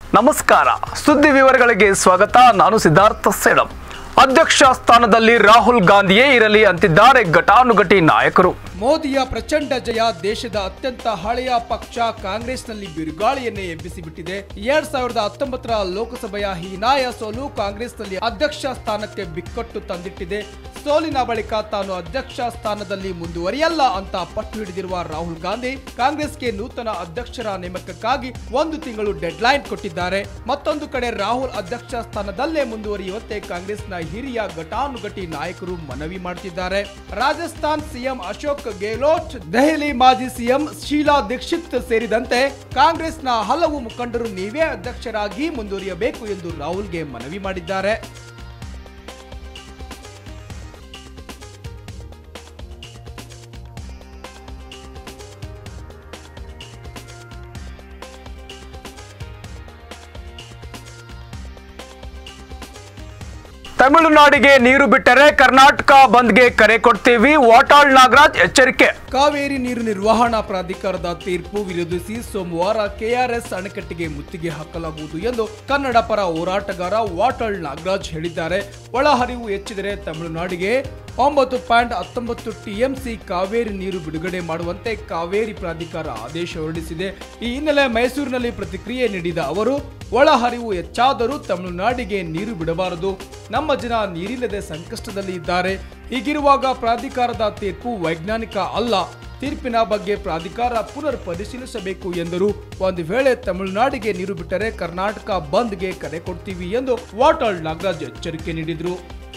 ನಮಸ್ಕಾರ ಸುದ್ದಿ ವಿವರಗಳಿಗೆ ಸ್ವಾಗತ ನಾನು ಸಿದ್ಧಾರ್ಥ ಸೇಡಂ ಅಧ್ಯಕ್ಷ ಸ್ಥಾನದಲ್ಲಿ ರಾಹುಲ್ ಗಾಂಧಿಯೇ ಇರಲಿ ಅಂತಿದ್ದಾರೆ ಘಟಾನುಘಟಿ ನಾಯಕರು ಮೋದಿಯ ಪ್ರಚಂಡ ಜಯ ದೇಶದ ಅತ್ಯಂತ ಹಳೆಯ ಪಕ್ಷ ಕಾಂಗ್ರೆಸ್ನಲ್ಲಿ ಬಿರುಗಾಳಿಯನ್ನೇ ಎಬ್ಬಿಸಿಬಿಟ್ಟಿದೆ ಎರಡ್ ಸಾವಿರದ ಹತ್ತೊಂಬತ್ತರ ಲೋಕಸಭೆಯ ಹೀನಾಯ ಸೋಲು ಕಾಂಗ್ರೆಸ್ನಲ್ಲಿ ಅಧ್ಯಕ್ಷ ಸ್ಥಾನಕ್ಕೆ ಬಿಕ್ಕಟ್ಟು ತಂದಿಟ್ಟಿದೆ ಸೋಲಿನ ಬಳಿಕ ತಾನು ಅಧ್ಯಕ್ಷ ಸ್ಥಾನದಲ್ಲಿ ಮುಂದುವರಿಯಲ್ಲ ಅಂತ ಪಟ್ಟು ಹಿಡಿದಿರುವ ರಾಹುಲ್ ಗಾಂಧಿ ಕಾಂಗ್ರೆಸ್ಗೆ ನೂತನ ಅಧ್ಯಕ್ಷರ ನೇಮಕಕ್ಕಾಗಿ ಒಂದು ತಿಂಗಳು ಡೆಡ್ಲೈನ್ ಕೊಟ್ಟಿದ್ದಾರೆ ಮತ್ತೊಂದು ಕಡೆ ರಾಹುಲ್ ಅಧ್ಯಕ್ಷ ಸ್ಥಾನದಲ್ಲೇ ಮುಂದುವರಿಯುವಂತೆ ಕಾಂಗ್ರೆಸ್ನ ಹಿರಿಯ ಘಟಾನುಘಟಿ ನಾಯಕರು ಮನವಿ ಮಾಡುತ್ತಿದ್ದಾರೆ ರಾಜಸ್ಥಾನ್ ಸಿಎಂ ಅಶೋಕ್ ಗೆಹ್ಲೋಟ್ ದೆಹಲಿ ಮಾಜಿ ಸಿಎಂ ಶೀಲಾ ದೀಕ್ಷಿತ್ ಸೇರಿದಂತೆ ಕಾಂಗ್ರೆಸ್ನ ಹಲವು ಮುಖಂಡರು ನೀವೇ ಅಧ್ಯಕ್ಷರಾಗಿ ಮುಂದುವರಿಯಬೇಕು ಎಂದು ರಾಹುಲ್ಗೆ ಮನವಿ ಮಾಡಿದ್ದಾರೆ ತಮಿಳುನಾಡಿಗೆ ನೀರು ಬಿಟ್ಟರೆ ಕರ್ನಾಟಕ ಬಂದ್ಗೆ ಕರೆ ಕೊಡ್ತೀವಿ ವಾಟಾಳ್ ನಾಗರಾಜ್ ಎಚ್ಚರಿಕೆ ಕಾವೇರಿ ನೀರು ನಿರ್ವಹಣಾ ಪ್ರಾಧಿಕಾರದ ತೀರ್ಪು ವಿರೋಧಿಸಿ ಸೋಮವಾರ ಕೆಆರ್ಎಸ್ ಅಣೆಕಟ್ಟಿಗೆ ಮುತ್ತಿಗೆ ಹಾಕಲಾಗುವುದು ಎಂದು ಕನ್ನಡ ಪರ ಹೋರಾಟಗಾರ ವಾಟಲ್ ನಾಗರಾಜ್ ಹೇಳಿದ್ದಾರೆ ಒಳಹರಿವು ಹೆಚ್ಚಿದರೆ ತಮಿಳುನಾಡಿಗೆ ಒಂಬತ್ತು ಪಾಯಿಂಟ್ ಹತ್ತೊಂಬತ್ತು ಟಿಎಂಸಿ ಕಾವೇರಿ ನೀರು ಬಿಡುಗಡೆ ಮಾಡುವಂತೆ ಕಾವೇರಿ ಪ್ರಾಧಿಕಾರ ಆದೇಶ ಹೊರಡಿಸಿದೆ ಈ ಹಿನ್ನೆಲೆ ಮೈಸೂರಿನಲ್ಲಿ ಪ್ರತಿಕ್ರಿಯೆ ನೀಡಿದ ಅವರು ಒಳಹರಿವು ಹೆಚ್ಚಾದರೂ ತಮಿಳುನಾಡಿಗೆ ನೀರು ಬಿಡಬಾರದು ನಮ್ಮ ಜನ ನೀರಿಲ್ಲದೆ ಸಂಕಷ್ಟದಲ್ಲಿ ಇದ್ದಾರೆ ಹೀಗಿರುವಾಗ ಪ್ರಾಧಿಕಾರದ ತೀರ್ಪು ವೈಜ್ಞಾನಿಕ ಅಲ್ಲ ತೀರ್ಪಿನ ಬಗ್ಗೆ ಪ್ರಾಧಿಕಾರ ಪುನರ್ ಪರಿಶೀಲಿಸಬೇಕು ಎಂದರು ಒಂದು ವೇಳೆ ತಮಿಳುನಾಡಿಗೆ ನೀರು ಬಿಟ್ಟರೆ ಕರ್ನಾಟಕ ಬಂದ್ಗೆ ಕರೆ ಕೊಡ್ತೀವಿ ಎಂದು ವಾಟಾಳ್ ನಾಗರಾಜ್ ಎಚ್ಚರಿಕೆ ನೀಡಿದರು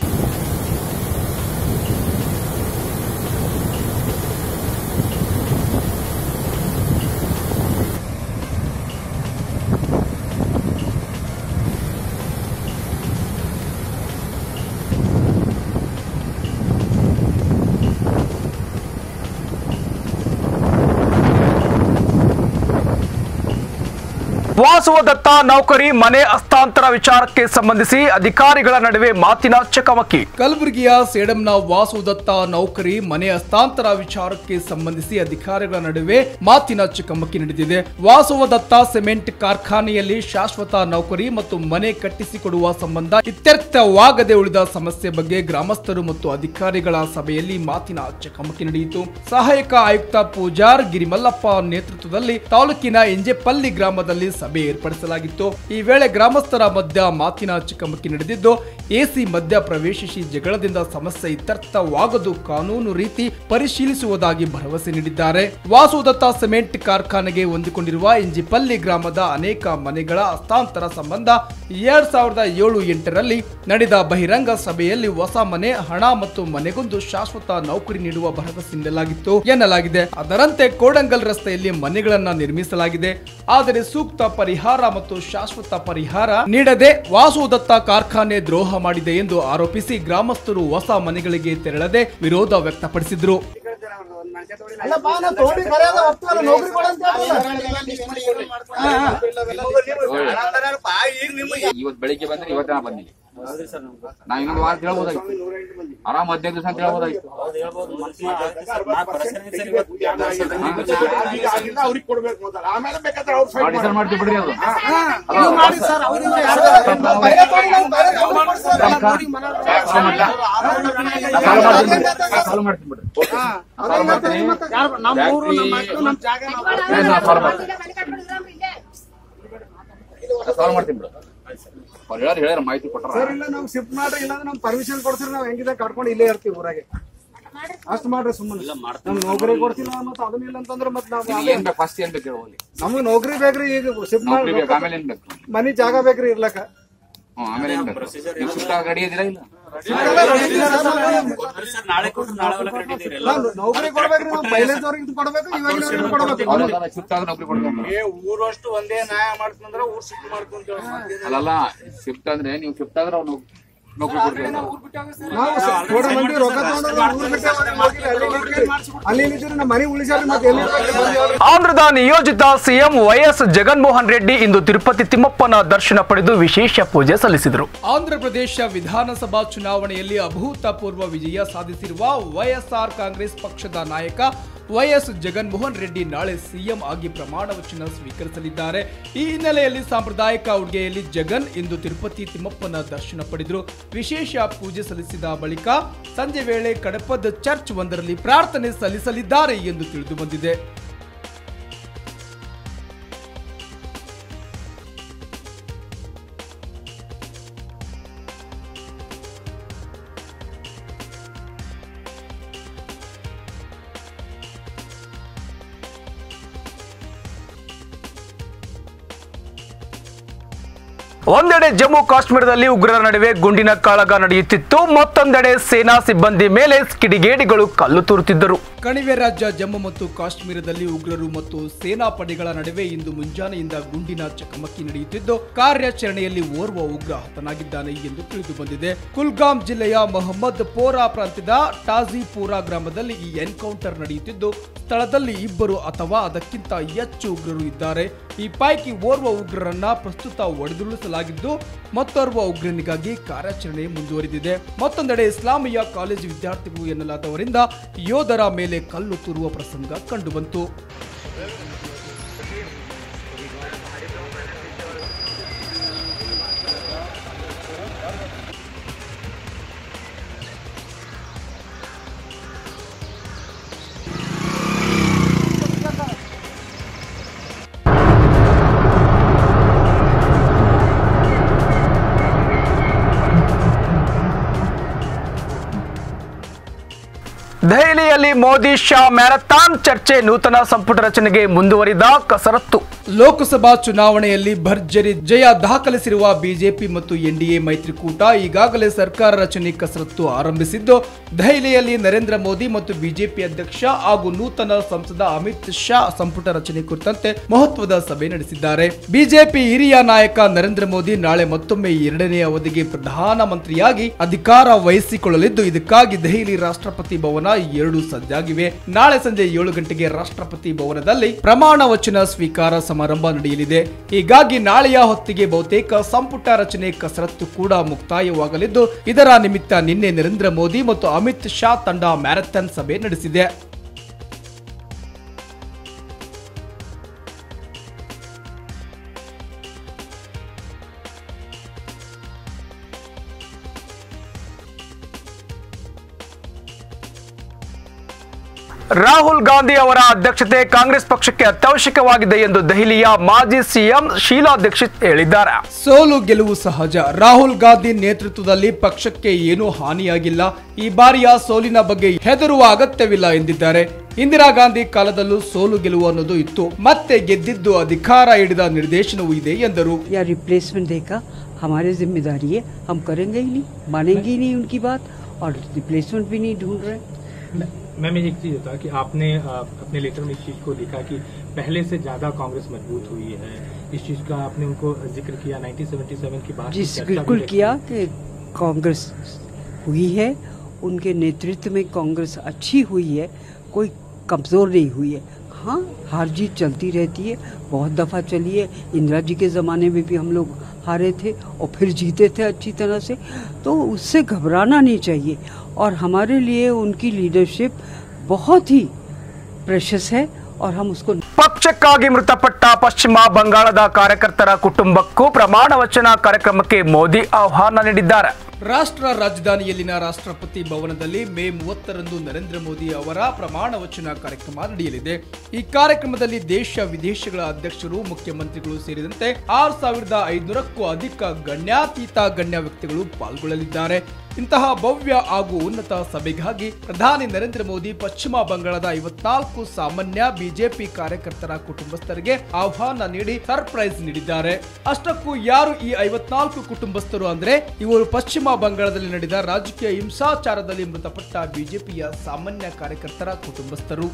ವಾಸುವದತ್ತ ನೌಕರಿ ಮನೆ ಹಸ್ತಾಂತರ ವಿಚಾರಕ್ಕೆ ಸಂಬಂಧಿಸಿ ಅಧಿಕಾರಿಗಳ ನಡುವೆ ಮಾತಿನ ಚಕಮಕಿ ಕಲಬುರಗಿಯ ಸೇಡಂನ ವಾಸುದತ್ತ ನೌಕರಿ ಮನೆ ಹಸ್ತಾಂತರ ವಿಚಾರಕ್ಕೆ ಸಂಬಂಧಿಸಿ ಅಧಿಕಾರಿಗಳ ನಡುವೆ ಮಾತಿನ ಚಕಮಕಿ ನಡೆದಿದೆ ವಾಸುವದತ್ತ ಸಿಮೆಂಟ್ ಕಾರ್ಖಾನೆಯಲ್ಲಿ ಶಾಶ್ವತ ನೌಕರಿ ಮತ್ತು ಮನೆ ಕಟ್ಟಿಸಿಕೊಡುವ ಸಂಬಂಧ ಇತ್ಯರ್ಥವಾಗದೆ ಉಳಿದ ಸಮಸ್ಯೆ ಬಗ್ಗೆ ಗ್ರಾಮಸ್ಥರು ಮತ್ತು ಅಧಿಕಾರಿಗಳ ಸಭೆಯಲ್ಲಿ ಮಾತಿನ ಚಕಮಕಿ ನಡೆಯಿತು ಸಹಾಯಕ ಆಯುಕ್ತ ಪೂಜಾರ್ ಗಿರಿಮಲ್ಲಪ್ಪ ನೇತೃತ್ವದಲ್ಲಿ ತಾಲೂಕಿನ ಎಂಜೆಪಲ್ಲಿ ಗ್ರಾಮದಲ್ಲಿ ಸಭೆ ಏರ್ಪಡಿಸಲಾಗಿತ್ತು ಈ ವೇಳೆ ಗ್ರಾಮಸ್ಥರ ಮಧ್ಯ ಮಾತಿನ ಚಕಮಕಿ ನಡೆದಿದ್ದು ಎಸಿ ಮಧ್ಯ ಪ್ರವೇಶಿಸಿ ಜಗಳದಿಂದ ಸಮಸ್ಯೆ ಇತ್ಯರ್ಥವಾಗದು ಕಾನೂನು ರೀತಿ ಪರಿಶೀಲಿಸುವುದಾಗಿ ಭರವಸೆ ನೀಡಿದ್ದಾರೆ ವಾಸುದತ್ತ ಸಿಮೆಂಟ್ ಕಾರ್ಖಾನೆಗೆ ಹೊಂದಿಕೊಂಡಿರುವ ಇಂಜಿಪಲ್ಲಿ ಗ್ರಾಮದ ಅನೇಕ ಮನೆಗಳ ಹಸ್ತಾಂತರ ಸಂಬಂಧ ಎರಡ್ ಸಾವಿರದ ಏಳು ಎಂಟರಲ್ಲಿ ನಡೆದ ಬಹಿರಂಗ ಸಭೆಯಲ್ಲಿ ಹೊಸ ಮನೆ ಹಣ ಮತ್ತು ಮನೆಗೊಂದು ಶಾಶ್ವತ ನೌಕರಿ ನೀಡುವ ಭರವಸೆ ನೀಡಲಾಗಿತ್ತು ಎನ್ನಲಾಗಿದೆ ಅದರಂತೆ ಕೋಡಂಗಲ್ ರಸ್ತೆಯಲ್ಲಿ ಮನೆಗಳನ್ನ ನಿರ್ಮಿಸಲಾಗಿದೆ ಆದರೆ ಸೂಕ್ತ ಪರಿಹಾರ ಮತ್ತು ಶಾಶ್ವತ ಪರಿಹಾರ ನೀಡದೆ ವಾಸುದತ್ತ ಕಾರ್ಖಾನೆ ದ್ರೋಹ ಮಾಡಿದೆ ಎಂದು ಆರೋಪಿಸಿ ಗ್ರಾಮಸ್ಥರು ಹೊಸ ಮನೆಗಳಿಗೆ ತೆರಳದೆ ವಿರೋಧ ವ್ಯಕ್ತಪಡಿಸಿದ್ರು ಅಲ್ಲ ಬಾ ನಾ ತಗೊಂಡಿ ಬರೀ ಅದ ಹೊತ್ತು ನೌಕರಿ ಕೊಡಂತ ಹೇಳ್ರಲ್ಲ. ಇವತ್ತು ಬೆಳಿಗ್ಗೆ ಬಂದ್ರೆ ಇವತ್ತು ನಾ ಬಂದಿಲ್ಲ ನಾ ಇನ್ನೊಂದು ವಾರ ಹೇಳ್ಬೋದಾಗಿತ್ತು ಆರಾಮ್ ಹದಿನೈದು ದಿವಸ ಅಂತ ಹೇಳ್ಬೋದಾಗಿತ್ತು ಅವ್ರಿಗೆ ಕೊಡ್ಬೇಕು ಮೊದಲು ಆಮೇಲೆ ಬೇಕಾದ್ರೆ ಅವ್ರು fight ಮಾಡಿ ಸರ್ ಮಾಡ್ತೀವಿ ಬಿಡ್ರಿ ಅದು ನೀವು ಮಾಡಿ ಸರ್ ಅವ್ರಿಂದ ಯಾರು ಬೈರೆ ಕೊಡಿ ನಾವು ಬೈರೆ ನಾವು ಮಾಡ್ಕೊಡ್ತೀವಿ. ಸಾಲ ಮಾಡ್ತೀನಿ ಬಿಡ್ರಿ ನಾ ಸಾಲ ಮಾಡ್ತೀನಿ ಬಿಡ್ರಿ ಹಾ, ನಾ ಸಾಲ ಮಾಡ್ತೀನಿ ಯಾರು ನಮ್ಮ ಊರು ನಮ್ಮ ಮಕ್ಕಳು ನಮ್ಮ ಜಾಗ ನಾವು ಏ, ನಾ ಸಾಲ ಮಾಡ್ತೀನಿ ನಾ ಸಾಲ ಮಾಡ್ತೀನಿ ಬಿಡು ಅವ್ರು ಹೇಳಾರ ಹೇಳ್ಯಾರ ಮಾಹಿತಿ ಕೊಟ್ಟಾರ ಸರ್ ಇಲ್ಲ ನಾವು ಶಿಫ್ಟ್ ಮಾಡ್ರಿ ಇಲ್ಲಾಂದ್ರೆ ನಮ್ ಪರ್ಮಿಷನ್ ಕೊಡ್ತೀರಿ ನಾವು ಹೆಂಗಿದೆ ಕಟ್ಕೊಂಡು ಇಲ್ಲೇ ಇರ್ತೀವಿ ಊರಾಗೆ ಅಷ್ಟ್ ಮಾಡ್ರಿ ಸುಮ್ಮನೆ ನಮ್ ನೌಕರಿ ಕೊಡ್ತಿಲ್ಲ ಮತ್ತೆ ಅದನ್ನ ಇಲ್ಲ ಅಂತಂದ್ರೆ ಮತ್ತೆ ನಾವು ನಿಮ್ಗೆ ಏನ್ ಬೇಕು ಫಸ್ಟ್ ಏನ್ ಬೇಕು ಹೇಳಿ ಹೋಗ್ಲಿ ನಮ್ಗೆ ನೌಕರಿ ಬೇಕ್ರಿ ಈಗ ಶಿಫ್ಟ್ ನೌಕರಿ ಮಾಡಿ ಬೇಕು ಆಮೇಲೆ ಏನ್ ಬೇಕು ಮನಿ ಜಾಗ ಬೇಕ್ರಿ ಇರ್ಲಕ್ಕ ಹ್ಮ್ ಆಮೇಲೆ ಏನ್ ಬೇಕು ನೀವು ಸುತ್ತ ಗಾಡಿ ಇದ್ದೀರಾ ಇಲ್ಲ ನಾವು ನೌಕರಿ ಕೊಡ್ಬೇಕ್ರಿ ನಾವು ಮೈಲೇಜ್ ಅವ್ರಿಗೆ ಇದು ಕೊಡ್ಬೇಕು ಇವಾಗಿನವ್ರಿಗೆ ಕೊಡ್ಬೇಕು ಅವ್ರೆಲ್ಲ ಶಿಫ್ಟ್ ಆದ್ರೆ ನೌಕರಿ ಕೊಡ್ಬೇಕು ಊರಷ್ಟು ಒಂದೇ ನ್ಯಾಯ ಮಾಡ್ತಂದ್ರ ಊರ್ ಶಿಫ್ಟ್ ಮಾಡ್ಕೊಂತ ಅಲ್ಲಲ್ಲ ಶಿಫ್ಟ್ ಅಂದ್ರೆ ನೀವು ಶಿಫ್ಟ್ ಆದ್ರೆ ಅವ್ರು ನೌಕರಿ ಕೊಡ್ತೀವಿ ನಾವು ಥೋಡೆ ಮಂದಿ ರೊಕ್ಕ ತಗೊಂಡ್ರೆ ಊರ್ ಬಿಟ್ಟೆ ಹೋಗಿಲ್ಲ, ಅಲ್ಲಿ ನಿಂತ್ರಿ. ಅಲ್ಲಿ ನಿಂತಿರಿ ನಮ್ಮ ಮನೆ ಉಳಿಸ್ಯಾರ ಮತ್ತೆ ಎಲ್ಲಿ ಇರ್ಬೇಕು ಬಂದು ಹೇಳ್ರಿ. ಆಂಧ್ರದ ನಿಯೋಜಿತ ಸಿಎಂ ವೈಎಸ್ ಜಗನ್ಮೋಹನ್ ರೆಡ್ಡಿ ಇಂದು ತಿರುಪತಿ ತಿಮ್ಮಪ್ಪನ ದರ್ಶನ ಪಡೆದು ವಿಶೇಷ ಪೂಜೆ ಸಲ್ಲಿಸಿದರು ಆಂಧ್ರಪ್ರದೇಶ ವಿಧಾನಸಭಾ ಚುನಾವಣೆಯಲ್ಲಿ ಅಭೂತಪೂರ್ವ ವಿಜಯ ಸಾಧಿಸಿರುವ ವೈಎಸ್ಆರ್ ಕಾಂಗ್ರೆಸ್ ಪಕ್ಷದ ನಾಯಕ ವೈಎಸ್ ಜಗನ್ಮೋಹನ್ ರೆಡ್ಡಿ ನಾಳೆ ಸಿಎಂ ಆಗಿ ಪ್ರಮಾಣ ವಚನ ಸ್ವೀಕರಿಸಲಿದ್ದಾರೆ ಈ ಹಿನ್ನೆಲೆಯಲ್ಲಿ ಸಾಂಪ್ರದಾಯಿಕ ಉಡುಗೆಯಲ್ಲಿ ಜಗನ್ ಇಂದು ತಿರುಪತಿ ತಿಮ್ಮಪ್ಪನ ದರ್ಶನ ಪಡೆದರು ವಿಶೇಷ ಪೂಜೆ ಸಲ್ಲಿಸಿದ ಬಳಿಕ ಸಂಜೆ ವೇಳೆ ಕಡಪದ ಚರ್ಚ್ ಒಂದರಲ್ಲಿ ಪ್ರಾರ್ಥನೆ ಸಲ್ಲಿಸಲಿದ್ದಾರೆ ಎಂದು ತಿಳಿದು ಬಂದಿದೆ ಒಂದೆಡೆ ಜಮ್ಮು ಕಾಶ್ಮೀರದಲ್ಲಿ ಉಗ್ರರ ನಡುವೆ ಗುಂಡಿನ ಕಾಳಗ ನಡೆಯುತ್ತಿತ್ತು ಮತ್ತೊಂದೆಡೆ ಸೇನಾ ಸಿಬ್ಬಂದಿ ಮೇಲೆ ಕಿಡಿಗೇಡಿಗಳು ಕಲ್ಲು ತೂರುತ್ತಿದ್ದರು ಕಣಿವೆ ರಾಜ್ಯ ಜಮ್ಮು ಮತ್ತು ಕಾಶ್ಮೀರದಲ್ಲಿ ಉಗ್ರರು ಮತ್ತು ಸೇನಾ ಪಡೆಗಳ ನಡುವೆ ಇಂದು ಮುಂಜಾನೆಯಿಂದ ಗುಂಡಿನ ಚಕಮಕಿ ನಡೆಯುತ್ತಿದ್ದು ಕಾರ್ಯಾಚರಣೆಯಲ್ಲಿ ಓರ್ವ ಉಗ್ರ ಹತನಾಗಿದ್ದಾನೆ ಎಂದು ತಿಳಿದು ಬಂದಿದೆ ಕುಲ್ಗಾಮ್ ಜಿಲ್ಲೆಯ ಮೊಹಮ್ಮದ್ ಪೋರಾ ಪ್ರಾಂತ್ಯದ ಟಾಜಿಪುರಾ ಗ್ರಾಮದಲ್ಲಿ ಈ ಎನ್ಕೌಂಟರ್ ನಡೆಯುತ್ತಿದ್ದು ಸ್ಥಳದಲ್ಲಿ ಇಬ್ಬರು ಅಥವಾ ಅದಕ್ಕಿಂತ ಹೆಚ್ಚು ಉಗ್ರರು ಇದ್ದಾರೆ ಈ ಪೈಕಿ ಓರ್ವ ಉಗ್ರರನ್ನ ಪ್ರಸ್ತುತ ಒಡೆದುರುಳಿಸಲಾಗಿದ್ದು ಮತ್ತೋರ್ವ ಉಗ್ರನಿಗಾಗಿ ಕಾರ್ಯಾಚರಣೆ ಮುಂದುವರಿದಿದೆ ಮತ್ತೊಂದೆಡೆ ಇಸ್ಲಾಮಿಯ ಕಾಲೇಜು ವಿದ್ಯಾರ್ಥಿಗಳು ಎನ್ನಲಾದವರಿಂದ ಯೋಧರ ಮೇಲೆ ಕಲ್ಲು ತೂರುವ ಪ್ರಸಂಗ ಕಂಡುಬಂತು ದೆಹಲಿಯಲ್ಲಿ ಮೋದಿ ಶಾ ಮ್ಯಾರಥಾನ್ ಚರ್ಚೆ ನೂತನ ಸಂಪುಟ ರಚನೆಗೆ ಮುಂದುವರಿದ ಕಸರತ್ತು ಲೋಕಸಭಾ ಚುನಾವಣೆಯಲ್ಲಿ ಭರ್ಜರಿ ಜಯ ದಾಖಲಿಸಿರುವ ಬಿಜೆಪಿ ಮತ್ತು ಎನ್ಡಿಎ ಮೈತ್ರಿಕೂಟ ಈಗಾಗಲೇ ಸರ್ಕಾರ ರಚನೆ ಕಸರತ್ತು ಆರಂಭಿಸಿದ್ದು ದೆಹಲಿಯಲ್ಲಿ ನರೇಂದ್ರ ಮೋದಿ ಮತ್ತು ಬಿಜೆಪಿ ಅಧ್ಯಕ್ಷ ಹಾಗೂ ನೂತನ ಸಂಸದ ಅಮಿತ್ ಶಾ ಸಂಪುಟ ರಚನೆ ಕುರಿತಂತೆ ಮಹತ್ವದ ಸಭೆ ನಡೆಸಿದ್ದಾರೆ ಬಿಜೆಪಿ ಹಿರಿಯ ನಾಯಕ ನರೇಂದ್ರ ಮೋದಿ ನಾಳೆ ಮತ್ತೊಮ್ಮೆ ಎರಡನೇ ಅವಧಿಗೆ ಪ್ರಧಾನಮಂತ್ರಿಯಾಗಿ ಅಧಿಕಾರ ವಹಿಸಿಕೊಳ್ಳಲಿದ್ದು ಇದಕ್ಕಾಗಿ ದೆಹಲಿ ರಾಷ್ಟ್ರಪತಿ ಭವನ ಎರಡು ಸಜ್ಜಾಗಿವೆ ನಾಳೆ ಸಂಜೆ ಏಳು ಗಂಟೆಗೆ ರಾಷ್ಟ್ರಪತಿ ಭವನದಲ್ಲಿ ಪ್ರಮಾಣ ವಚನ ಸ್ವೀಕಾರ ಸಮಾರಂಭ ನಡೆಯಲಿದೆ ಹೀಗಾಗಿ ನಾಳೆಯ ಹೊತ್ತಿಗೆ ಬಹುತೇಕ ಸಂಪುಟ ರಚನೆ ಕಸರತ್ತು ಕೂಡ ಮುಕ್ತಾಯವಾಗಲಿದ್ದು ಇದರ ನಿಮಿತ್ತ ನಿನ್ನೆ ನರೇಂದ್ರ ಮೋದಿ ಮತ್ತು ಅಮಿತ್ ಶಾ ತಂಡ ಮ್ಯಾರಥಾನ್ ಸಭೆ ನಡೆಸಿದೆ ರಾಹುಲ್ ಗಾಂಧಿ ಅವರ ಅಧ್ಯಕ್ಷತೆ ಕಾಂಗ್ರೆಸ್ ಪಕ್ಷಕ್ಕೆ ಅತ್ಯವಶ್ಯಕವಾಗಿದೆ ಎಂದು ದೆಹಲಿಯ ಮಾಜಿ ಸಿಎಂ ಶೀಲಾ ದೀಕ್ಷಿತ್ ಹೇಳಿದ್ದಾರೆ ಸೋಲು ಗೆಲುವು ಸಹಜ ರಾಹುಲ್ ಗಾಂಧಿ ನೇತೃತ್ವದಲ್ಲಿ ಪಕ್ಷಕ್ಕೆ ಏನೂ ಹಾನಿಯಾಗಿಲ್ಲ ಈ ಬಾರಿಯ ಸೋಲಿನ ಬಗ್ಗೆ ಹೆದರುವ ಅಗತ್ಯವಿಲ್ಲ ಎಂದಿದ್ದಾರೆ ಇಂದಿರಾ ಗಾಂಧಿ ಕಾಲದಲ್ಲೂ ಸೋಲು ಗೆಲುವು ಅನ್ನೋದು ಇತ್ತು ಮತ್ತೆ ಗೆದ್ದಿದ್ದು ಅಧಿಕಾರ ಹಿಡಿದ ನಿರ್ದೇಶನವೂ ಇದೆ ಎಂದರು या रिप्लेसमेंट देगा हमारी जिम्मेदारी है हम करेंगे ही नहीं मानेंगे ही नहीं उनकी बात और रिप्लेसमेंट भी नहीं ढूंढ रहे मैम एक चीज होता कि आपने अ, अपने लेटर में इस चीज को लिखा कि पहले से ज्यादा कांग्रेस मजबूत हुई है इस चीज का आपने उनको जिक्र किया 1977 की बात की जी चर्चा भी बिल्कुल रखी। किया कि कांग्रेस हुई है उनके नेतृत्व में कांग्रेस अच्छी हुई है कोई कमजोर नहीं हुई है हाँ हार जीत चलती रहती है बहुत दफा चली है इंदिरा जी के ज़माने में भी हम लोग हारे थे और फिर जीते थे अच्छी तरह से तो उससे घबराना नहीं चाहिए और हमारे लिए उनकी लीडरशिप बहुत ही प्रेशस है और हम उसको ಪಕ್ಷಕ್ಕಾಗಿ ಮೃತಪಟ್ಟ ಪಶ್ಚಿಮ ಬಂಗಾಳದ ಕಾರ್ಯಕರ್ತರ ಕುಟುಂಬಕ್ಕೂ ಪ್ರಮಾಣ ವಚನ ಕಾರ್ಯಕ್ರಮಕ್ಕೆ ಮೋದಿ ಆಹ್ವಾನ ನೀಡಿದ್ದಾರೆ ರಾಷ್ಟ್ರ ರಾಜಧಾನಿಯಲ್ಲಿನ ರಾಷ್ಟ್ರಪತಿ ಭವನದಲ್ಲಿ ಮೇ ಮೂವತ್ತರಂದು ನರೇಂದ್ರ ಮೋದಿ ಅವರ ಪ್ರಮಾಣ ವಚನ ಕಾರ್ಯಕ್ರಮ ನಡೆಯಲಿದೆ ಈ ಕಾರ್ಯಕ್ರಮದಲ್ಲಿ ದೇಶ ವಿದೇಶಗಳ ಅಧ್ಯಕ್ಷರು ಮುಖ್ಯಮಂತ್ರಿಗಳು ಸೇರಿದಂತೆ ಆರು ಸಾವಿರದ ಐದುನೂರಕ್ಕೂ ಅಧಿಕ ಗಣ್ಯಾತೀತ ಗಣ್ಯ ವ್ಯಕ್ತಿಗಳು ಪಾಲ್ಗೊಳ್ಳಲಿದ್ದಾರೆ ಇಂತಹ ಭವ್ಯ ಹಾಗೂ ಉನ್ನತ ಸಭೆಗಾಗಿ ಪ್ರಧಾನಿ ನರೇಂದ್ರ ಮೋದಿ ಪಶ್ಚಿಮ ಬಂಗಾಳದ ಐವತ್ನಾಲ್ಕು ಸಾಮಾನ್ಯ ಬಿಜೆಪಿ ಕಾರ್ಯಕರ್ತರ ಕುಟುಂಬಸ್ಥರಿಗೆ ಆಹ್ವಾನ ನೀಡಿ ಸರ್ಪ್ರೈಸ್ ನೀಡಿದ್ದಾರೆ ಅಷ್ಟಕ್ಕೂ ಯಾರು ಈ ಐವತ್ನಾಲ್ಕು ಕುಟುಂಬಸ್ಥರು ಅಂದ್ರೆ ಇವರು ಪಶ್ಚಿಮ ಬಂಗಾಳದಲ್ಲಿ ನಡೆದ ರಾಜಕೀಯ ಹಿಂಸಾಚಾರದಲ್ಲಿ ಮೃತಪಟ್ಟ ಬಿಜೆಪಿಯ ಸಾಮಾನ್ಯ ಕಾರ್ಯಕರ್ತರ ಕುಟುಂಬಸ್ಥರು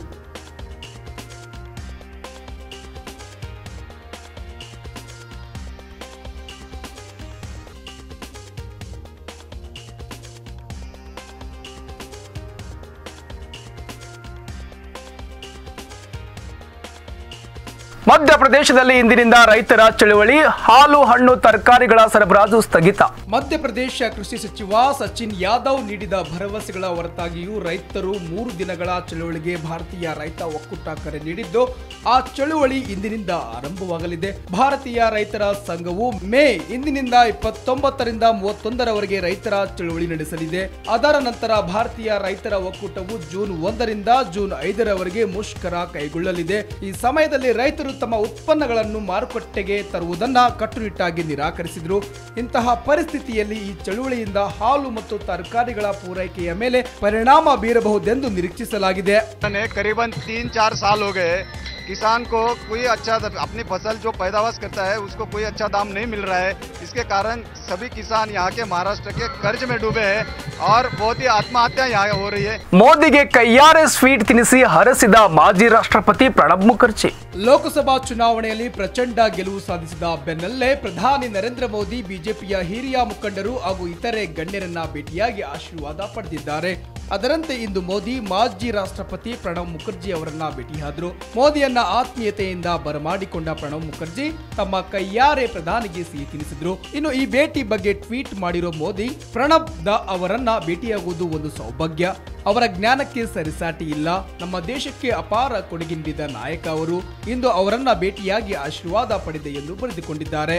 ಮಧ್ಯಪ್ರದೇಶದಲ್ಲಿ ಇಂದಿನಿಂದ ರೈತರ ಚಳುವಳಿ ಹಾಲು ಹಣ್ಣು ತರಕಾರಿಗಳ ಸರಬರಾಜು ಸ್ಥಗಿತ ಮಧ್ಯಪ್ರದೇಶ ಕೃಷಿ ಸಚಿವ ಸಚಿನ್ ಯಾದವ್ ನೀಡಿದ ಭರವಸೆಗಳ ಹೊರತಾಗಿಯೂ ರೈತರು ಮೂರು ದಿನಗಳ ಚಳುವಳಿಗೆ ಭಾರತೀಯ ರೈತ ಒಕ್ಕೂಟ ಕರೆ ನೀಡಿದ್ದು ಆ ಚಳುವಳಿ ಇಂದಿನಿಂದ ಆರಂಭವಾಗಲಿದೆ ಭಾರತೀಯ ರೈತರ ಸಂಘವು ಮೇ ಇಂದಿನಿಂದ ಇಪ್ಪತ್ತೊಂಬತ್ತರಿಂದ ಮೂವತ್ತೊಂದರವರೆಗೆ ರೈತರ ಚಳುವಳಿ ನಡೆಸಲಿದೆ ಅದರ ನಂತರ ಭಾರತೀಯ ರೈತರ ಒಕ್ಕೂಟವು ಜೂನ್ ಒಂದರಿಂದ ಜೂನ್ ಐದರವರೆಗೆ ಮುಷ್ಕರ ಕೈಗೊಳ್ಳಲಿದೆ ಈ ಸಮಯದಲ್ಲಿ ರೈತರು ತಮ್ಮ ಉತ್ಪನ್ನಗಳನ್ನು ಮಾರುಕಟ್ಟೆಗೆ ತರುವುದನ್ನ ಕಟ್ಟುನಿಟ್ಟಾಗಿ ನಿರಾಕರಿಸಿದರು ಇಂತಹ ಪರಿಸ್ಥಿತಿಯಲ್ಲಿ ಈ ಚಳುವಳಿಯಿಂದ ಹಾಲು ಮತ್ತು ತರಕಾರಿಗಳ ಪೂರೈಕೆಯ ಮೇಲೆ ಪರಿಣಾಮ ಬೀರಬಹುದೆಂದು ನಿರೀಕ್ಷಿಸಲಾಗಿದೆ ने करीबन तीन चार साल हो गए किसान को कोई अच्छा अपनी फसल जो पैदावार करता है उसको कोई अच्छा दाम नहीं मिल रहा है इसके कारण सभी किसान यहाँ के महाराष्ट्र के कर्ज में डूबे हैं और बहुत ही आत्महत्या यहाँ हो रही है ಮೋದಿಗೆ ಕೈಯಾರೆ ಸ್ವೀಟ್ ತಿನ್ನಿಸಿ ಹರಸಿದ ಮಾಜಿ ರಾಷ್ಟ್ರಪತಿ ಪ್ರಣಬ್ ಮುಖರ್ಜಿ ಲೋಕಸಭಾ ಚುನಾವಣೆಯಲ್ಲಿ ಪ್ರಚಂಡ ಗೆಲುವು ಸಾಧಿಸಿದ ಬೆನ್ನಲ್ಲೇ ಪ್ರಧಾನಿ ನರೇಂದ್ರ ಮೋದಿ ಬಿಜೆಪಿಯ ಹಿರಿಯ ಮುಖಂಡರು ಹಾಗೂ ಇತರೆ ಗಣ್ಯರನ್ನ ಭೇಟಿಯಾಗಿ ಆಶೀರ್ವಾದ ಪಡೆದಿದ್ದಾರೆ ಅದರಂತೆ ಇಂದು ಮೋದಿ ಮಾಜಿ ರಾಷ್ಟ್ರಪತಿ ಪ್ರಣಬ್ ಮುಖರ್ಜಿ ಅವರನ್ನ ಭೇಟಿಯಾದರು ಮೋದಿಯನ್ನ ಆತ್ಮೀಯತೆಯಿಂದ ಬರಮಾಡಿಕೊಂಡ ಪ್ರಣಬ್ ಮುಖರ್ಜಿ ತಮ್ಮ ಕೈಯಾರೆ ಪ್ರಧಾನಿಗೆ ಸಿಹಿ ತಿನ್ನಿಸಿದ್ರು ಇನ್ನು ಈ ಭೇಟಿ ಬಗ್ಗೆ ಟ್ವೀಟ್ ಮಾಡಿರೋ ಮೋದಿ ಪ್ರಣಬ್ ದ ಅವರನ್ನ ಭೇಟಿಯಾಗುವುದು ಒಂದು ಸೌಭಾಗ್ಯ ಅವರ ಜ್ಞಾನಕ್ಕೆ ಸರಿಸಾಟಿ ಇಲ್ಲ ನಮ್ಮ ದೇಶಕ್ಕೆ ಅಪಾರ ಕೊಡುಗೆ ನೀಡಿದ ನಾಯಕ ಅವರು ಇಂದು ಅವರನ್ನ ಭೇಟಿಯಾಗಿ ಆಶೀರ್ವಾದ ಪಡೆದೆ ಎಂದು ಬರೆದುಕೊಂಡಿದ್ದಾರೆ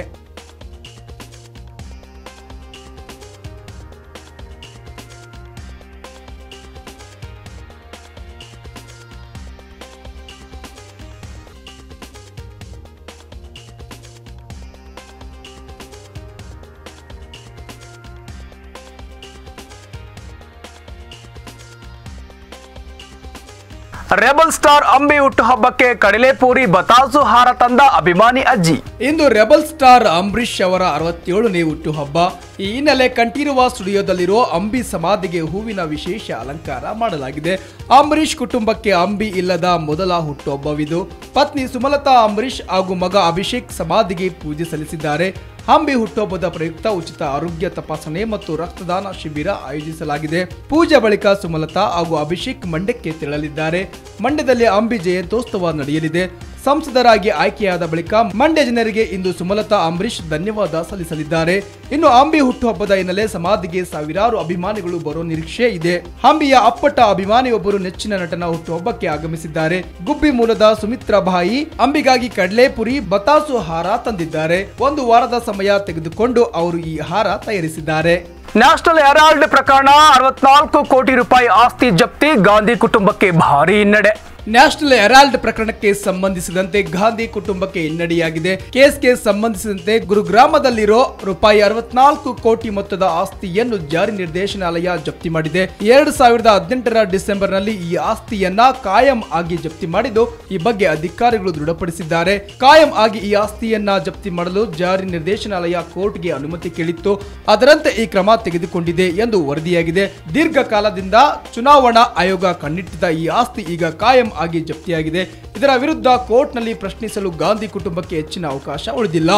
ರೆಬಲ್ ಸ್ಟಾರ್ ಅಂಬಿ ಹುಟ್ಟುಹಬ್ಬಕ್ಕೆ ಕಡಲೆಪೂರಿ ಬತಾಸು ಹಾರ ತಂದ ಅಭಿಮಾನಿ ಅಜ್ಜಿ ಇಂದು ರೆಬಲ್ ಸ್ಟಾರ್ ಅಂಬರೀಶ್ ಅವರ ಅರವತ್ತೇಳನೇ ಹುಟ್ಟುಹಬ್ಬ ಈ ಹಿನ್ನೆಲೆ ಕಂಠೀರವ ಸ್ಟುಡಿಯೋದಲ್ಲಿರೋ ಅಂಬಿ ಸಮಾಧಿಗೆ ಹೂವಿನ ವಿಶೇಷ ಅಲಂಕಾರ ಮಾಡಲಾಗಿದೆ ಅಂಬರೀಶ್ ಕುಟುಂಬಕ್ಕೆ ಅಂಬಿ ಇಲ್ಲದ ಮೊದಲ ಹುಟ್ಟುಹಬ್ಬವಿದು ಪತ್ನಿ ಸುಮಲತಾ ಅಂಬರೀಶ್ ಹಾಗೂ ಮಗ ಅಭಿಷೇಕ್ ಸಮಾಧಿಗೆ ಪೂಜೆ ಸಲ್ಲಿಸಿದ್ದಾರೆ ಅಂಬಿ ಹುಟ್ಟುಹಬ್ಬದ ಪ್ರಯುಕ್ತ ಉಚಿತ ಆರೋಗ್ಯ ತಪಾಸಣೆ ಮತ್ತು ರಕ್ತದಾನ ಶಿಬಿರ ಆಯೋಜಿಸಲಾಗಿದೆ ಪೂಜೆ ಬಳಿಕ ಸುಮಲತಾ ಹಾಗೂ ಅಭಿಷೇಕ್ ಮಂಡ್ಯಕ್ಕೆ ತೆರಳಲಿದ್ದಾರೆ ಮಂಡ್ಯದಲ್ಲಿ ಅಂಬಿ ಜಯಂತ್ಯೋತ್ಸವ ನಡೆಯಲಿದೆ ಸಂಸದರಾಗಿ ಆಯ್ಕೆಯಾದ ಬಳಿಕ ಮಂಡ್ಯ ಜನರಿಗೆ ಇಂದು ಸುಮಲತಾ ಅಂಬರೀಶ್ ಧನ್ಯವಾದ ಸಲ್ಲಿಸಲಿದ್ದಾರೆ ಇನ್ನು ಅಂಬಿ ಹುಟ್ಟುಹಬ್ಬದ ಹಿನ್ನೆಲೆ ಸಮಾಧಿಗೆ ಸಾವಿರಾರು ಅಭಿಮಾನಿಗಳು ಬರೋ ನಿರೀಕ್ಷೆ ಇದೆ ಅಂಬಿಯ ಅಪ್ಪಟ ಅಭಿಮಾನಿಯೊಬ್ಬರು ನೆಚ್ಚಿನ ನಟನ ಹುಟ್ಟುಹಬ್ಬಕ್ಕೆ ಆಗಮಿಸಿದ್ದಾರೆ ಗುಬ್ಬಿ ಮೂಲದ ಸುಮಿತ್ರಾ ಬಾಯಿ ಅಂಬಿಗಾಗಿ ಕಡಲೆಪುರಿ ಬತಾಸು ಹಾರ ತಂದಿದ್ದಾರೆ ಒಂದು ವಾರದ ಸಮಯ ತೆಗೆದುಕೊಂಡು ಅವರು ಈ ಹಾರ ತಯಾರಿಸಿದ್ದಾರೆ ನ್ಯಾಷನಲ್ ಹೆರಾಲ್ಡ್ ಪ್ರಕರಣ ಅರವತ್ನಾಲ್ಕು ಕೋಟಿ ರೂಪಾಯಿ ಆಸ್ತಿ ಜಪ್ತಿ ಗಾಂಧಿ ಕುಟುಂಬಕ್ಕೆ ಭಾರೀ ಹಿನ್ನಡೆ ನ್ಯಾಷನಲ್ ಹೆರಾಲ್ಡ್ ಪ್ರಕರಣಕ್ಕೆ ಸಂಬಂಧಿಸಿದಂತೆ ಗಾಂಧಿ ಕುಟುಂಬಕ್ಕೆ ಹಿನ್ನಡೆಯಾಗಿದೆ ಕೇಸ್ಗೆ ಸಂಬಂಧಿಸಿದಂತೆ ಗುರುಗ್ರಾಮದಲ್ಲಿರೋ ರೂಪಾಯಿ ಅರವತ್ನಾಲ್ಕು ಕೋಟಿ ಮೊತ್ತದ ಆಸ್ತಿಯನ್ನು ಜಾರಿ ನಿರ್ದೇಶನಾಲಯ ಜಪ್ತಿ ಮಾಡಿದೆ ಎರಡು ಸಾವಿರದ ಹದಿನೆಂಟರ ಡಿಸೆಂಬರ್ನಲ್ಲಿ ಈ ಆಸ್ತಿಯನ್ನ ಕಾಯಂ ಆಗಿ ಜಪ್ತಿ ಮಾಡಿದ್ದು ಈ ಬಗ್ಗೆ ಅಧಿಕಾರಿಗಳು ದೃಢಪಡಿಸಿದ್ದಾರೆ ಕಾಯಂ ಆಗಿ ಈ ಆಸ್ತಿಯನ್ನ ಜಪ್ತಿ ಮಾಡಲು ಜಾರಿ ನಿರ್ದೇಶನಾಲಯ ಕೋರ್ಟ್ಗೆ ಅನುಮತಿ ಕೇಳಿತ್ತು ಅದರಂತೆ ಈ ಕ್ರಮ ತೆಗೆದುಕೊಂಡಿದೆ ಎಂದು ವರದಿಯಾಗಿದೆ ದೀರ್ಘಕಾಲದಿಂದ ಚುನಾವಣಾ ಆಯೋಗ ಕಣ್ಣಿಟ್ಟಿದ್ದ ಈ ಆಸ್ತಿ ಈಗ ಕಾಯಂ ಆಗಿ ಜಪ್ತಿಯಾಗಿದೆ ಇದರ ವಿರುದ್ಧ ಕೋರ್ಟ್ನಲ್ಲಿ ಪ್ರಶ್ನಿಸಲು ಗಾಂಧಿ ಕುಟುಂಬಕ್ಕೆ ಹೆಚ್ಚಿನ ಅವಕಾಶ ಉಳಿದಿಲ್ಲ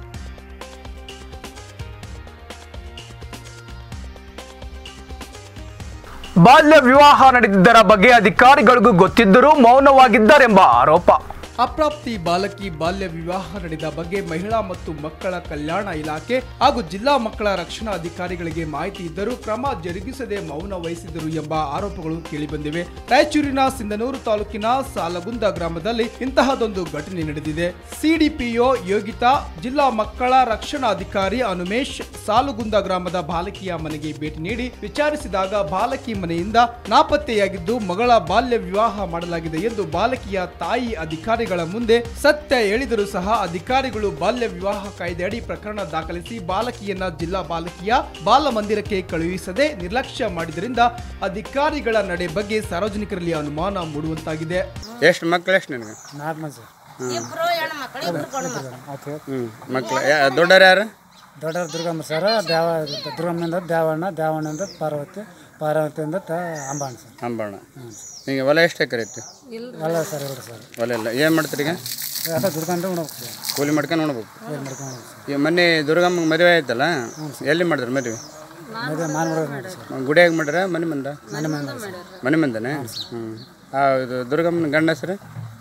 ಬಾಲ್ಯ ವಿವಾಹ ನಡೆದಿದ್ದರ ಬಗ್ಗೆ ಅಧಿಕಾರಿಗಳಿಗೂ ಗೊತ್ತಿದ್ದರೂ ಮೌನವಾಗಿದ್ದಾರೆಂಬ ಆರೋಪ ಅಪ್ರಾಪ್ತಿ ಬಾಲಕಿ ಬಾಲ್ಯ ವಿವಾಹ ನಡೆದ ಬಗ್ಗೆ ಮಹಿಳಾ ಮತ್ತು ಮಕ್ಕಳ ಕಲ್ಯಾಣ ಇಲಾಖೆ ಹಾಗೂ ಜಿಲ್ಲಾ ಮಕ್ಕಳ ರಕ್ಷಣಾ ಅಧಿಕಾರಿಗಳಿಗೆ ಮಾಹಿತಿ ಇದ್ದರೂ ಕ್ರಮ ಜರುಗಿಸದೆ ಮೌನ ವಹಿಸಿದರು ಎಂಬ ಆರೋಪಗಳು ಕೇಳಿಬಂದಿವೆ ರಾಯಚೂರಿನ ಸಿಂಧನೂರು ತಾಲೂಕಿನ ಸಾಲಗುಂದ ಗ್ರಾಮದಲ್ಲಿ ಇಂತಹದೊಂದು ಘಟನೆ ನಡೆದಿದೆ ಸಿಡಿಪಿಒ ಯೋಗಿತಾ ಜಿಲ್ಲಾ ಮಕ್ಕಳ ರಕ್ಷಣಾ ಅಧಿಕಾರಿ ಅನುಮೇಶ್ ಸಾಲುಗುಂದ ಗ್ರಾಮದ ಬಾಲಕಿಯ ಮನೆಗೆ ಭೇಟಿ ನೀಡಿ ವಿಚಾರಿಸಿದಾಗ ಬಾಲಕಿ ಮನೆಯಿಂದ ನಾಪತ್ತೆಯಾಗಿದ್ದು ಮಗಳ ಬಾಲ್ಯ ವಿವಾಹ ಮಾಡಲಾಗಿದೆ ಎಂದು ಬಾಲಕಿಯ ತಾಯಿ ಅಧಿಕಾರಿಗಳ ಮುಂದೆ ಸತ್ಯ ಹೇಳಿದರೂ ಸಹ ಅಧಿಕಾರಿಗಳು ಬಾಲ್ಯ ವಿವಾಹ ಕಾಯ್ದೆಯಡಿ ಪ್ರಕರಣ ದಾಖಲಿಸಿ ಬಾಲಕಿಯನ್ನ ಜಿಲ್ಲಾ ಬಾಲಕಿಯ ಬಾಲ ಮಂದಿರಕ್ಕೆ ಕಳುಹಿಸದೆ ನಿರ್ಲಕ್ಷ್ಯ ಮಾಡಿದ್ದರಿಂದ ಅಧಿಕಾರಿಗಳ ನಡೆ ಬಗ್ಗೆ ಸಾರ್ವಜನಿಕರಲ್ಲಿ ಅನುಮಾನ ಮೂಡುವಂತಾಗಿದೆ ಎಷ್ಟು ಮಕ್ಳು ಎಷ್ಟು ನಿನಗೆ ನಾಲ್ಕು ಮಂದಿ ಇಬ್ರು ಹೆಣ್ಮಕ್ಳು ಇಬ್ರು ಗಂಡು ಮಕ್ಳು ಹ್ಞೂ ಮಕ್ಳು ದೊಡ್ಡವ್ರು ಯಾರು ದೊಡ್ಡವ್ರ ದುರ್ಗಮ್ಮ ಸರ್ ದೇವ ದುರ್ಗಮ್ಮನಿಂದ ದೇವಣ್ಣ ದೇವಣ್ಣಂದ ಪಾರ್ವತಿ ಪಾರ್ವತಿಯಿಂದ ತ ಅಂಬಾಣ ಸರ್ ಅಂಬಣ್ಣ ಈಗ ಹೊಲ ಎಷ್ಟು ಎಕರೆ ಐತಿ ಅಲ್ಲ ಸರ್ ಇಲ್ರಿ ಸರ್ ಹೊಲ ಇಲ್ಲ ಏನು ಮಾಡ್ತೀರಿ ಈಗ ಎಲ್ಲ ದುಡ್ಕೊಂಡು ಉಣ್ಬೇಕು ಸರ್ ಕೂಲಿ ಮಾಡ್ಕೊಂಡು ನೋಡ್ಬೇಕು ಏನು ಮಾಡ್ಕೊಂಡು ಹೋಗ್ಬೇಕು ಈಗ ಮೊನ್ನೆ ದುರ್ಗಮ್ಮಗೆ ಮದುವೆ ಆಯ್ತಲ್ಲ ಎಲ್ಲಿ ಮಾಡಿದ್ರು ಮದುವೆ ಸರ್ ಮದುವೆ ಮಾನ್ಬಿಡೋದು ನೋಡಿ ಸರ್ ಗುಡಿಯಾಗ ಮಾಡ್ರ ಮನೆ ಮಂದ ಮನೆ ಮಂದಿ ಸರ್ ಮನೆ ಮಂದನೆ ಹ್ಞೂ ಆ ಇದು ದುರ್ಗಮ್ಮನ ಗಂಡ ಹೆಸರು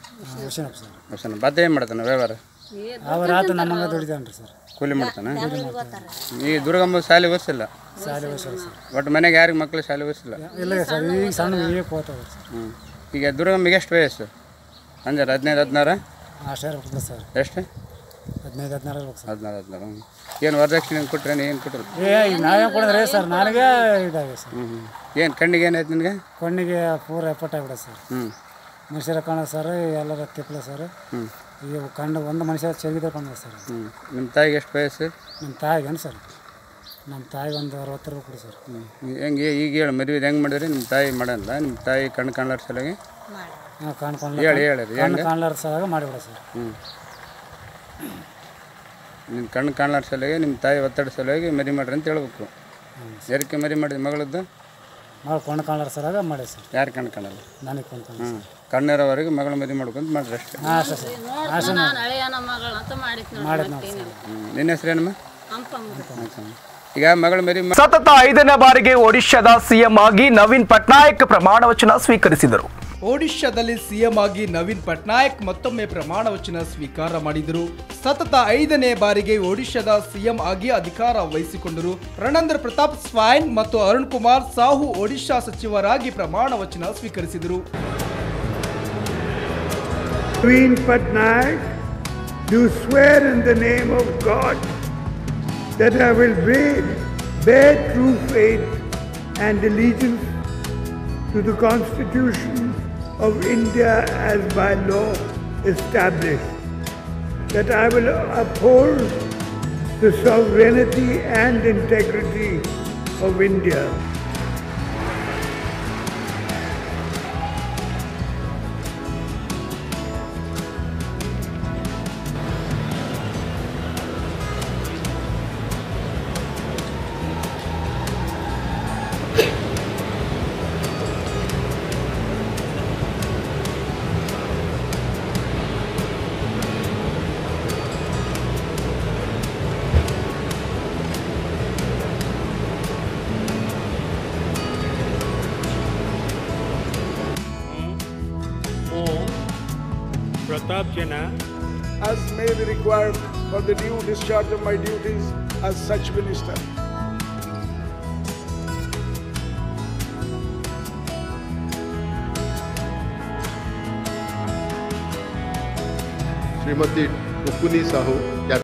ಹುಷೇನಪ್ಪ ಸರ್ ಹುಷೇನ ಬಾತ ಏನು ಮಾಡ್ತಾನೆ ವ್ಯವಹಾರ ಅವ್ರ ಆತ ನಮ್ಮಂಗ ದುಡಿತಾನೆ ರೀ ಸರ್ ಕೂಲಿ ಮಾಡ್ತಾನೆ ಈ ದುರ್ಗಮ್ಮ ಶಾಲೆ ಓದಿಸಿಲ್ಲ ಶಾಲೆ ವರ್ಷ ಸರ್ ಒಟ್ಟು ಮನೆಗೆ ಯಾರಿಗೆ ಮಕ್ಕಳು ಶಾಲೆ ಓದಿಸಿಲ್ಲ ಇಲ್ಲ ಸರ್ ಈಗ ಸಣ್ಣ ಈಗ ಹೋಗ್ತಾವ್ರಿ ಸರ್ ಹ್ಞೂ ಈಗ ದುರ್ಗಮ್ಮಗೆ ಎಷ್ಟು ವಯಸ್ಸು ಅಂಜಾರ ಹದಿನೈದು ಹದಿನಾರ ಅಷ್ಟೇ ಇರ್ಬೇಕು ಸರ್ ಎಷ್ಟು ಹದಿನೈದು ಹದಿನಾರು ಇರ್ಬೇಕು ಸರ್ ಹದಿನಾರು ಹದಿನಾರು ಏನು ವರದಕ್ಷಿಣೆ ಕೊಟ್ರೆ ಏನು ಕೊಟ್ಟರು ಏ ಈಗ ನಾವೇ ಕೊಡಿದ್ರೆ ಸರ್ ನನಗೆ ಇದಾಗಿದೆ ಸರ್ ಹ್ಞೂ ಹ್ಞೂ ಏನು ಕಣ್ಣಿಗೆ ಏನಾಯ್ತು ನಿನಗೆ ಕಣ್ಣಿಗೆ ಪೂರ ಎಪ್ಪಟ್ಟಾಗ್ಬಿಡ ಸರ್ ಹ್ಞೂ ಮನುಷ್ಯರ ಕಾಣ ಸರ್ ಎಲ್ಲರ ತಿಪ್ಪಲ ಸರ್ ಹ್ಞೂ ಈಗ ಕಂಡು ಒಂದು ಮನುಷ್ಯ ಚೆಲ್ಲಿದೆ ಕಂಡ ಸರ್ ಹ್ಞೂ ನಿಮ್ಮ ತಾಯಿಗೆ ಎಷ್ಟು ವಯಸ್ಸು ನಮ್ಮ ತಾಯಿಗೇನು ಸರ್ ನಮ್ಮ ತಾಯಿಗೆ ಒಂದು ಅರವತ್ತು ರೂಪಾಯಿ ಕೊಡಿ ಸರ್ ಹ್ಞೂ ಹೆಂಗೆ ಈಗ ಹೇಳು ಮದುವೆ ಹೆಂಗೆ ಮಾಡಿದ್ರಿ ನಿಮ್ಮ ತಾಯಿ ಮಾಡಲ್ಲ ನಿಮ್ಮ ತಾಯಿ ಕಣ್ಣು ಕಾಣ್ಲಾರ ಸಲುವಾಗಿ ಹಾಂ ಕಾಣ್ಕೊಂಡು ಹೇಳಿ ಹೇಳಿ ಅದು ಕಣ್ಣು ಹೆಂಗೆ ಕಾಣ್ಲಾರ ಸಲ ಮಾಡಿಬಿಡ ಸರ್ ಹ್ಞೂ ನಿಮ್ಮ ಕಣ್ಣು ಕಾಣ್ಲಾರ ಸಲುವಾಗಿ ನಿಮ್ಮ ತಾಯಿ ಒತ್ತಡ ಸಲುವಾಗಿ ಮರಿ ಮಾಡ್ರಿ ಅಂತ ಹೇಳ್ಬೇಕು ಯಾರಕ್ಕೆ ಮರಿ ಮಾಡಿದ ಮಗಳದ್ದು ಮಾಡಿ ಕಣ್ಣು ಕಾಣ್ಲಾರ ಸಲಾಗ ಮಾಡಿ ಸರ್ ಯಾರು ಕಣ್ಣು ಕಾಣಲ್ಲ ನನಗೆ ಕೊಂಡ್ಕೊಂಡು ಹ್ಞೂ ಕಣ್ಣಿರೋವರೆಗೆ ಮಗಳ ಮದುವೆ ಮಾಡ್ಕೊಂತ ಮಾಡ್ರಿ ಅಷ್ಟೇ ಹಾಂ ಅಷ್ಟೇ ಸರ್ ಅಷ್ಟೇ ನಾನು ಹಳೆಯನ ಮಗಳ ಅಂತ ಮಾಡಿದ್ ಮಾಡಿದ್ ನೋಡಿ ನೋಡಿ ಸರ್ ಹ್ಞೂ ನಿನ್ನ ಹೆಸರೇನಮ್ಮ ಹಂಪಮ್ಮ ಈಗ ಮಗಳ ಮರಿ ಮಾ- ಸತತ ಐದನೇ ಬಾರಿಗೆ ಒಡಿಶಾದ ಸಿಎಂ ಆಗಿ ನವೀನ್ ಪಟ್ನಾಯಕ್ ಪ್ರಮಾಣ ವಚನ ಸ್ವೀಕರಿಸಿದರು ಒಡಿಶಾದಲ್ಲಿ ಸಿಎಂ ಆಗಿ ನವೀನ್ ಪಟ್ನಾಯಕ್ ಮತ್ತೊಮ್ಮೆ ಪ್ರಮಾಣ ವಚನ ಸ್ವೀಕಾರ ಮಾಡಿದರು ಸತತ ಐದನೇ ಬಾರಿಗೆ ಒಡಿಶಾದ ಸಿಎಂ ಆಗಿ ಅಧಿಕಾರ ವಹಿಸಿಕೊಂಡರು ರಣೇಂದ್ರ ಪ್ರತಾಪ್ ಸ್ವಾಯನ್ ಮತ್ತು ಅರುಣ್ ಕುಮಾರ್ ಸಾಹು ಒಡಿಶಾ ಸಚಿವರಾಗಿ ಪ್ರಮಾಣ ವಚನ ಸ್ವೀಕರಿಸಿದರು Queen Patnaik, do swear in the name of God that I will bear, bear true faith and allegiance to the Constitution of India as by law established, that I will uphold the sovereignty and integrity of India. Pratap Jena, as may be required for the due discharge of my duties as such minister. Shrimati टुकुनी Sahu